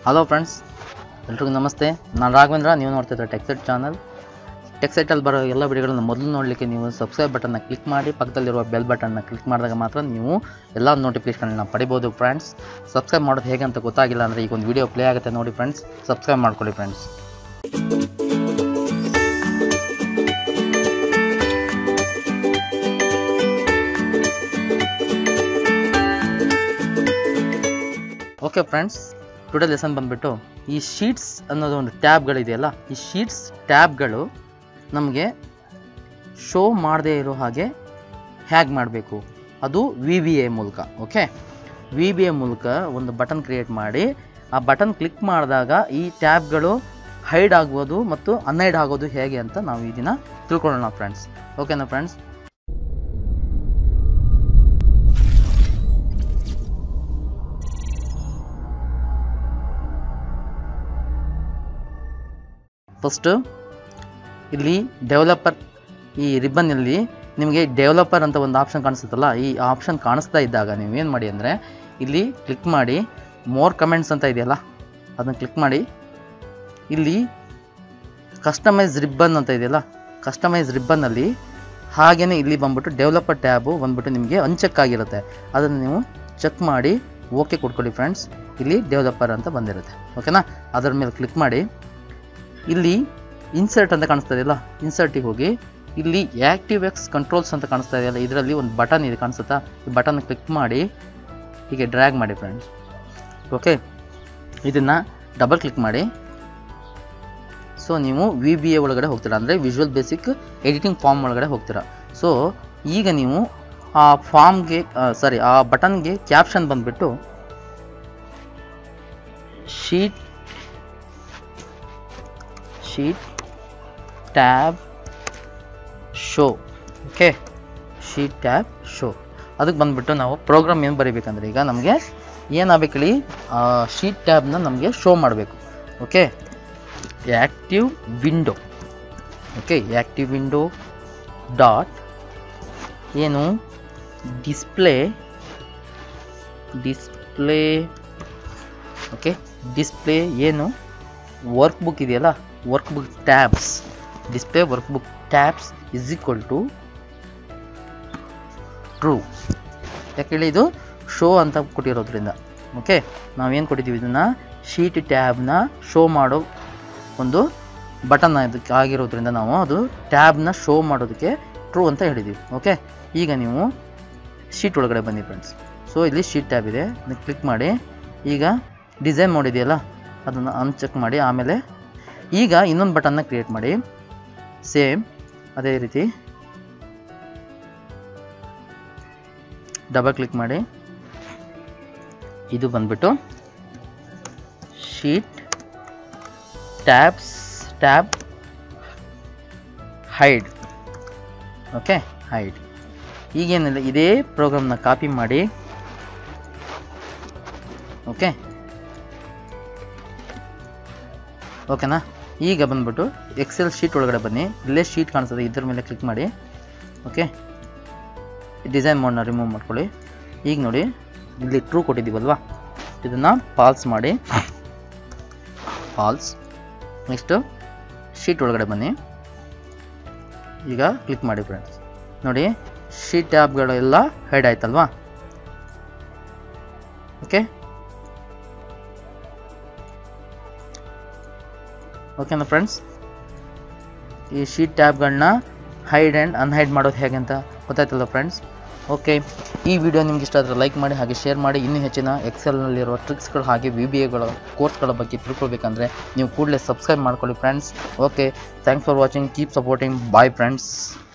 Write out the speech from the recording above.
hello friends ಎಲ್ರಿಗೂ ನಮಸ್ತೆ ನಾನು ರಾಘವೇಂದ್ರ ನೀವು ನೋಡ್ತಿದ್ರೆ ಟೆಕ್ಸೈಟ್ ಚಾನಲ್ ಟೆಕ್ಸೈಟಲ್ಲಿ ಬರೋ ಎಲ್ಲ ವಿಡಿಯೋಗಳನ್ನ ಮೊದಲು ನೋಡಲಿಕ್ಕೆ ನೀವು ಸಬ್ಸ್ಕ್ರೈಬ್ ಬಟನ್ನ ಕ್ಲಿಕ್ ಮಾಡಿ ಪಕ್ಕದಲ್ಲಿರುವ ಬೆಲ್ ಬಟನ್ನ ಕ್ಲಿಕ್ ಮಾಡಿದಾಗ ಮಾತ್ರ ನೀವು ಎಲ್ಲ ನೋಟಿಫಿಕೇಷನ್ನ ಪಡಿಬೋದು ಫ್ರೆಂಡ್ಸ್ ಸಬ್ಸ್ಕ್ರೈಬ್ ಮಾಡೋದು ಹೇಗೆ ಅಂತ ಗೊತ್ತಾಗಿಲ್ಲ ಅಂದರೆ ಈಗ ಒಂದು ವಿಡಿಯೋ ಪ್ಲೇ ಆಗುತ್ತೆ ನೋಡಿ ಫ್ರೆಂಡ್ಸ್ ಸಬ್ಸ್ಕ್ರೈಬ್ ಮಾಡ್ಕೊಳ್ಳಿ friends okay friends today lesson ಬಂದ್ಬಿಟ್ಟು ಈ ಶೀಟ್ಸ್ ಅನ್ನೋದು ಒಂದು ಟ್ಯಾಬ್ಗಳಿದೆಯಲ್ಲ ಈ ಶೀಟ್ಸ್ ಟ್ಯಾಬ್ಗಳು ನಮಗೆ ಶೋ ಮಾಡದೇ ಇರೋ ಹಾಗೆ ಹ್ಯಾಗ್ ಮಾಡಬೇಕು ಅದು ವಿ ಬಿ ಎ ಮೂಲಕ ಓಕೆ ವಿ ಬಿ ಎ ಮೂಲಕ ಒಂದು ಬಟನ್ ಕ್ರಿಯೇಟ್ ಮಾಡಿ ಆ ಬಟನ್ ಕ್ಲಿಕ್ ಮಾಡಿದಾಗ ಈ ಟ್ಯಾಬ್ಗಳು ಹೈಡ್ ಆಗೋದು ಮತ್ತು ಅನ್ಹೈಡ್ ಆಗೋದು ಹೇಗೆ ಅಂತ ನಾವು ಈ ದಿನ ತಿಳ್ಕೊಳ್ಳೋಣ ಫ್ರೆಂಡ್ಸ್ ಓಕೆನಾ ಫ್ರೆಂಡ್ಸ್ ಫಸ್ಟು ಇಲ್ಲಿ ಡೆವಲಪರ್ ಈ ರಿಬ್ಬನ್ನಲ್ಲಿ ನಿಮಗೆ ಡೆವಲಪರ್ ಅಂತ ಒಂದು ಆಪ್ಷನ್ ಕಾಣಿಸುತ್ತಲ್ಲ ಈ ಆಪ್ಷನ್ ಕಾಣಿಸ್ತಾ ಇದ್ದಾಗ ನೀವು ಏನು ಮಾಡಿ ಅಂದರೆ ಇಲ್ಲಿ ಕ್ಲಿಕ್ ಮಾಡಿ ಮೋರ್ ಕಮೆಂಟ್ಸ್ ಅಂತ ಇದೆಯಲ್ಲ ಅದನ್ನು ಕ್ಲಿಕ್ ಮಾಡಿ ಇಲ್ಲಿ ಕಸ್ಟಮೈಸ್ ರಿಬ್ಬನ್ ಅಂತ ಇದೆಯಲ್ಲ ಕಸ್ಟಮೈಸ್ ರಿಬ್ಬನ್ನಲ್ಲಿ ಹಾಗೆಯೇ ಇಲ್ಲಿ ಬಂದ್ಬಿಟ್ಟು ಡೆವಲಪರ್ ಟ್ಯಾಬು ಬಂದ್ಬಿಟ್ಟು ನಿಮಗೆ ಅನ್ಚೆಕ್ ಆಗಿರುತ್ತೆ ಅದನ್ನು ನೀವು ಚೆಕ್ ಮಾಡಿ ಓಕೆ ಕೊಟ್ಕೊಳ್ಳಿ ಫ್ರೆಂಡ್ಸ್ ಇಲ್ಲಿ ಡೆವಲಪರ್ ಅಂತ ಬಂದಿರುತ್ತೆ ಓಕೆನಾ ಅದರ ಮೇಲೆ ಕ್ಲಿಕ್ ಮಾಡಿ ಇಲ್ಲಿ ಇನ್ಸರ್ಟ್ ಅಂತ ಕಾಣಿಸ್ತಾ ಇದೆಯಲ್ಲ ಇನ್ಸರ್ಟಿಗೆ ಹೋಗಿ ಇಲ್ಲಿ ಆ್ಯಕ್ಟಿವ್ ಎಕ್ಸ್ ಕಂಟ್ರೋಲ್ಸ್ ಅಂತ ಕಾಣಿಸ್ತಾ ಇದೆಯಲ್ಲ ಇದರಲ್ಲಿ ಒಂದು ಬಟನ್ ಇದೆ ಕಾಣಿಸುತ್ತಾ ಈ ಬಟನ್ ಕ್ಲಿಕ್ ಮಾಡಿ ಹೀಗೆ ಡ್ರ್ಯಾಗ್ ಮಾಡಿ ಫ್ರೆಂಡ್ಸ್ ಓಕೆ ಇದನ್ನು ಡಬಲ್ ಕ್ಲಿಕ್ ಮಾಡಿ ಸೊ ನೀವು ವಿ ಬಿ ಎ ಒಳಗಡೆ ಹೋಗ್ತೀರಾ ಅಂದರೆ ವಿಜುವಲ್ ಬೇಸಿಕ್ ಎಡಿಟಿಂಗ್ ಫಾರ್ಮ್ ಒಳಗಡೆ ಹೋಗ್ತೀರಾ ಸೊ ಈಗ ನೀವು ಆ ಫಾರ್ಮ್ಗೆ ಸಾರಿ ಆ ಬಟನ್ಗೆ ಕ್ಯಾಪ್ಷನ್ ಬಂದುಬಿಟ್ಟು sheet sheet tab show okay sheet tab show ಅದಕ್ಕೆ ಬಂದುಬಿಟ್ಟು ನಾವು ಪ್ರೋಗ್ರಾಮ್ ಏನು ಬರೀಬೇಕಂದ್ರೆ ಈಗ ನಮಗೆ ಏನಾಗಬೇಕು ಹೇಳಿ ಶೀಟ್ ಟ್ಯಾಬ್ನ ನಮಗೆ ಶೋ ಮಾಡಬೇಕು okay active window okay active window dot ಏನು ಡಿಸ್ಪ್ಲೇ ಡಿಸ್ಪ್ಲೇ ಓಕೆ ಡಿಸ್ಪ್ಲೇ ಏನು ವರ್ಕ್ ಬುಕ್ ಇದೆಯಲ್ಲ workbook tabs display workbook tabs is equal to true ಯಾಕೇಳಿ ಇದು ಶೋ ಅಂತ ಕೊಟ್ಟಿರೋದ್ರಿಂದ ಓಕೆ ನಾವೇನು ಕೊಟ್ಟಿದ್ದೀವಿ ಇದನ್ನು ಶೀಟ್ ಟ್ಯಾಬ್ನ ಶೋ ಮಾಡೋ ಒಂದು ಬಟನ್ ಇದಕ್ಕೆ ಆಗಿರೋದ್ರಿಂದ ನಾವು ಅದು ಟ್ಯಾಬ್ನ ಶೋ ಮಾಡೋದಕ್ಕೆ ಟ್ರೂ ಅಂತ ಹೇಳಿದ್ದೀವಿ ಓಕೆ ಈಗ ನೀವು ಶೀಟ್ ಒಳಗಡೆ ಬನ್ನಿ ಫ್ರೆಂಡ್ಸ್ ಸೊ ಇಲ್ಲಿ ಶೀಟ್ ಟ್ಯಾಬ್ ಇದೆ ಕ್ಲಿಕ್ ಮಾಡಿ ಈಗ ಡಿಸೈನ್ ಮಾಡಿದೆಯಲ್ಲ ಅದನ್ನು ಅನ್ಚೆಕ್ ಮಾಡಿ ಆಮೇಲೆ ಈಗ ಇನ್ನೊಂದು ಬಟನ್ನ ಕ್ರಿಯೇಟ್ ಮಾಡಿ ಸೇಮ್ ಅದೇ ರೀತಿ ಡಬಲ್ ಕ್ಲಿಕ್ ಮಾಡಿ ಇದು ಬಂದ್ಬಿಟ್ಟು sheet tabs tab hide okay hide ಈಗೇನಿಲ್ಲ ಇದೇ ಪ್ರೋಗ್ರಾಮ್ನ ಕಾಪಿ ಮಾಡಿ ಓಕೆ ಓಕೆನಾ ಈಗ ಬಂದ್ಬಿಟ್ಟು ಎಕ್ಸೆಲ್ ಶೀಟ್ ಒಳಗಡೆ ಬನ್ನಿ ಇಲ್ಲೇ ಶೀಟ್ ಕಾಣಿಸ್ತದೆ ಇದ್ರ ಮೇಲೆ ಕ್ಲಿಕ್ ಮಾಡಿ ಓಕೆ ಡಿಸೈನ್ ಮೋಡ್ನ ರಿಮೂವ್ ಮಾಡ್ಕೊಳ್ಳಿ ಈಗ ನೋಡಿ ಇಲ್ಲಿ ಟ್ರೂ ಕೊಟ್ಟಿದ್ದೀವಲ್ವಾ ಇದನ್ನು ಪಾಲ್ಸ್ ಮಾಡಿ ಪಾಲ್ಸ್ ನೆಕ್ಸ್ಟು ಶೀಟ್ ಒಳಗಡೆ ಬನ್ನಿ ಈಗ ಕ್ಲಿಕ್ ಮಾಡಿ ಫ್ರೆಂಡ್ಸ್ ನೋಡಿ ಶೀಟ್ ಟ್ಯಾಬ್ಗಳೆಲ್ಲ ಹೈಡ್ ಆಯ್ತಲ್ವಾ ಓಕೆ ಓಕೆನಾ ಫ್ರೆಂಡ್ಸ್ ಈ ಶೀಟ್ ಟ್ಯಾಬ್ಗಳನ್ನ ಹೈಡ್ ಆ್ಯಂಡ್ ಅನ್ಹೈಡ್ ಮಾಡೋದು ಹೇಗೆ ಅಂತ ಗೊತ್ತಾಯ್ತಲ್ಲ ಫ್ರೆಂಡ್ಸ್ ಓಕೆ ಈ ವಿಡಿಯೋ ನಿಮ್ಗೆ ಇಷ್ಟ ಆದರೆ ಲೈಕ್ ಮಾಡಿ ಹಾಗೆ ಶೇರ್ ಮಾಡಿ ಇನ್ನೂ ಹೆಚ್ಚಿನ ಎಕ್ಸೆಲ್ನಲ್ಲಿರುವ ಟ್ರಿಕ್ಸ್ಗಳು ಹಾಗೆ ವಿ ಬಿ ಎಗಳ ಕೋರ್ಸ್ಗಳ ಬಗ್ಗೆ ತಿಳ್ಕೊಳ್ಬೇಕಂದ್ರೆ ನೀವು ಕೂಡಲೇ ಸಬ್ಸ್ಕ್ರೈಬ್ ಮಾಡ್ಕೊಳ್ಳಿ friends okay thanks for watching keep supporting bye friends